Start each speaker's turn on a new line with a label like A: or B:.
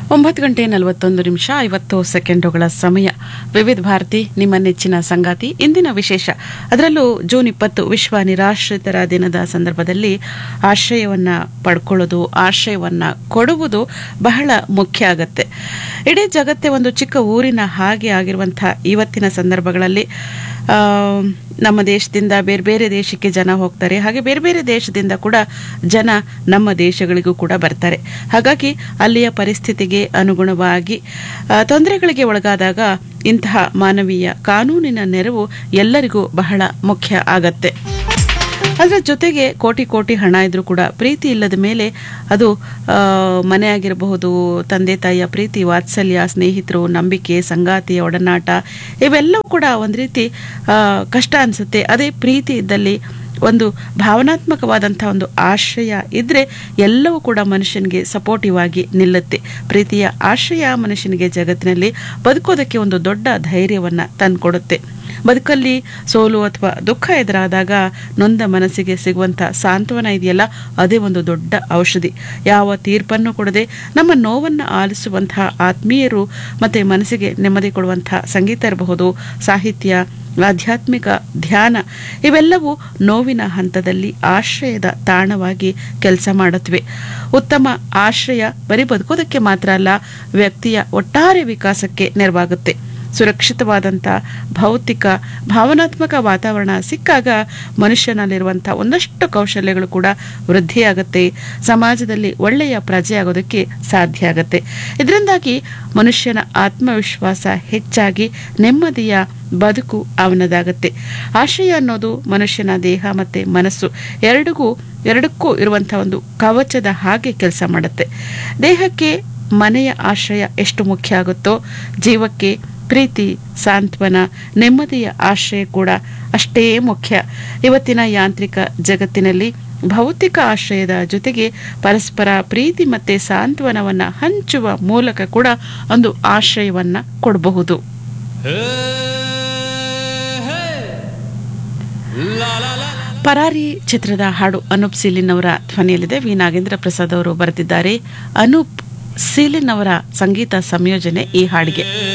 A: ಒಂಬತ್ತು ಗಂಟೆ ನಲವತ್ತೊಂದು ನಿಮಿಷ ಐವತ್ತು ಸೆಕೆಂಡುಗಳ ಸಮಯ ವಿವಿಧ ಭಾರತಿ ನಿಮ್ಮ ನೆಚ್ಚಿನ ಸಂಗಾತಿ ಇಂದಿನ ವಿಶೇಷ ಅದರಲ್ಲೂ ಜೂನ್ ಇಪ್ಪತ್ತು ವಿಶ್ವ ನಿರಾಶ್ರಿತರ ದಿನದ ಸಂದರ್ಭದಲ್ಲಿ ಆಶ್ರಯವನ್ನ ಪಡ್ಕೊಳ್ಳೋದು ಆಶ್ರಯವನ್ನ ಕೊಡುವುದು ಬಹಳ ಮುಖ್ಯ ಆಗತ್ತೆ ಇಡೀ ಜಗತ್ತೇ ಒಂದು ಚಿಕ್ಕ ಊರಿನ ಹಾಗೆ ಆಗಿರುವಂತಹ ಇವತ್ತಿನ ಸಂದರ್ಭಗಳಲ್ಲಿ ಆ, ನಮ್ಮ ದೇಶದಿಂದ ಬೇರೆ ಬೇರೆ ದೇಶಕ್ಕೆ ಜನ ಹೋಗ್ತಾರೆ ಹಾಗೆ ಬೇರೆ ಬೇರೆ ದೇಶದಿಂದ ಕೂಡ ಜನ ನಮ್ಮ ದೇಶಗಳಿಗೂ ಕೂಡ ಬರ್ತಾರೆ ಹಾಗಾಗಿ ಅಲ್ಲಿಯ ಪರಿಸ್ಥಿತಿಗೆ ಅನುಗುಣವಾಗಿ ಆ, ತೊಂದರೆಗಳಿಗೆ ಒಳಗಾದಾಗ ಇಂತಹ ಮಾನವೀಯ ಕಾನೂನಿನ ನೆರವು ಎಲ್ಲರಿಗೂ ಬಹಳ ಮುಖ್ಯ ಆಗತ್ತೆ ಅದರ ಜೊತೆಗೆ ಕೋಟಿ ಕೋಟಿ ಹಣ ಇದ್ರೂ ಕೂಡ ಪ್ರೀತಿ ಇಲ್ಲದ ಮೇಲೆ ಅದು ಆ, ಮನೆ ಆಗಿರಬಹುದು ತಂದೆ ತಾಯಿಯ ಪ್ರೀತಿ ವಾತ್ಸಲ್ಯ ಸ್ನೇಹಿತರು ನಂಬಿಕೆ ಸಂಗಾತಿಯ ಒಡನಾಟ ಇವೆಲ್ಲವೂ ಕೂಡ ಒಂದು ರೀತಿ ಆ, ಕಷ್ಟ ಅನಿಸುತ್ತೆ ಅದೇ ಪ್ರೀತಿ ಇದ್ದಲ್ಲಿ ಒಂದು ಭಾವನಾತ್ಮಕವಾದಂಥ ಒಂದು ಆಶ್ರಯ ಇದ್ರೆ ಎಲ್ಲವೂ ಕೂಡ ಮನುಷ್ಯನಿಗೆ ಸಪೋರ್ಟಿವ್ ಆಗಿ ನಿಲ್ಲುತ್ತೆ ಪ್ರೀತಿಯ ಆಶ್ರಯ ಮನುಷ್ಯನಿಗೆ ಜಗತ್ತಿನಲ್ಲಿ ಬದುಕೋದಕ್ಕೆ ಒಂದು ದೊಡ್ಡ ಧೈರ್ಯವನ್ನ ತಂದುಕೊಡುತ್ತೆ ಬದುಕಲ್ಲಿ ಸೋಲು ಅಥವಾ ದುಃಖ ಎದುರಾದಾಗ ನೊಂದ ಮನಸ್ಸಿಗೆ ಸಿಗುವಂಥ ಸಾಂತ್ವನ ಇದೆಯಲ್ಲ ಅದೇ ಒಂದು ದೊಡ್ಡ ಔಷಧಿ ಯಾವ ತೀರ್ಪನ್ನು ಕೊಡದೆ ನಮ್ಮ ನೋವನ್ನು ಆಲಿಸುವಂತಹ ಆತ್ಮೀಯರು ಮತ್ತು ಮನಸ್ಸಿಗೆ ನೆಮ್ಮದಿ ಕೊಡುವಂತಹ ಸಂಗೀತ ಇರಬಹುದು ಸಾಹಿತ್ಯ ಆಧ್ಯಾತ್ಮಿಕ ಧ್ಯಾನ ಇವೆಲ್ಲವೂ ನೋವಿನ ಹಂತದಲ್ಲಿ ಆಶ್ರಯದ ತಾಣವಾಗಿ ಕೆಲಸ ಮಾಡುತ್ತವೆ ಉತ್ತಮ ಆಶ್ರಯ ಬರೀ ಬದುಕೋದಕ್ಕೆ ಮಾತ್ರ ಅಲ್ಲ ವ್ಯಕ್ತಿಯ ಒಟ್ಟಾರೆ ವಿಕಾಸಕ್ಕೆ ನೆರವಾಗುತ್ತೆ ಸುರಕ್ಷಿತವಾದಂಥ ಭೌತಿಕ ಭಾವನಾತ್ಮಕ ವಾತಾವರಣ ಸಿಕ್ಕಾಗ ಮನುಷ್ಯನಲ್ಲಿರುವಂಥ ಒಂದಷ್ಟು ಕೌಶಲ್ಯಗಳು ಕೂಡ ವೃದ್ಧಿಯಾಗುತ್ತೆ ಸಮಾಜದಲ್ಲಿ ಒಳ್ಳೆಯ ಪ್ರಜೆ ಆಗೋದಕ್ಕೆ ಸಾಧ್ಯ ಆಗುತ್ತೆ ಇದರಿಂದಾಗಿ ಮನುಷ್ಯನ ಆತ್ಮವಿಶ್ವಾಸ ಹೆಚ್ಚಾಗಿ ನೆಮ್ಮದಿಯ ಬದುಕು ಅವನದಾಗತ್ತೆ ಆಶಯ ಅನ್ನೋದು ಮನುಷ್ಯನ ದೇಹ ಮತ್ತು ಮನಸ್ಸು ಎರಡಿಗೂ ಎರಡಕ್ಕೂ ಇರುವಂಥ ಒಂದು ಕವಚದ ಹಾಗೆ ಕೆಲಸ ಮಾಡುತ್ತೆ ದೇಹಕ್ಕೆ ಮನೆಯ ಆಶ್ರಯ ಎಷ್ಟು ಮುಖ್ಯ ಆಗುತ್ತೋ ಜೀವಕ್ಕೆ ಪ್ರೀತಿ ಸಾಂತ್ವನ ನೆಮ್ಮದಿಯ ಆಶ್ರಯ ಕೂಡ ಅಷ್ಟೇ ಮುಖ್ಯ ಇವತ್ತಿನ ಯಾಂತ್ರಿಕ ಜಗತ್ತಿನಲ್ಲಿ ಭೌತಿಕ ಆಶ್ರಯದ ಜೊತೆಗೆ ಪರಸ್ಪರ ಪ್ರೀತಿ ಮತ್ತೆ ಸಾಂತ್ವನವನ್ನ ಹಂಚುವ ಮೂಲಕ ಕೂಡ ಒಂದು ಆಶ್ರಯವನ್ನ ಕೊಡಬಹುದು ಪರಾರಿ ಚಿತ್ರದ ಹಾಡು ಅನೂಪ್ ಸೀಲಿನ್ ಅವರ ಧ್ವನಿಯಲ್ಲಿದೆ ವಿ ನಾಗೇಂದ್ರ ಪ್ರಸಾದ್ ಅವರು ಬರೆದಿದ್ದಾರೆ ಅನೂಪ್ ಸೀಲಿನ್ ಅವರ ಸಂಗೀತ ಸಂಯೋಜನೆ ಈ ಹಾಡಿಗೆ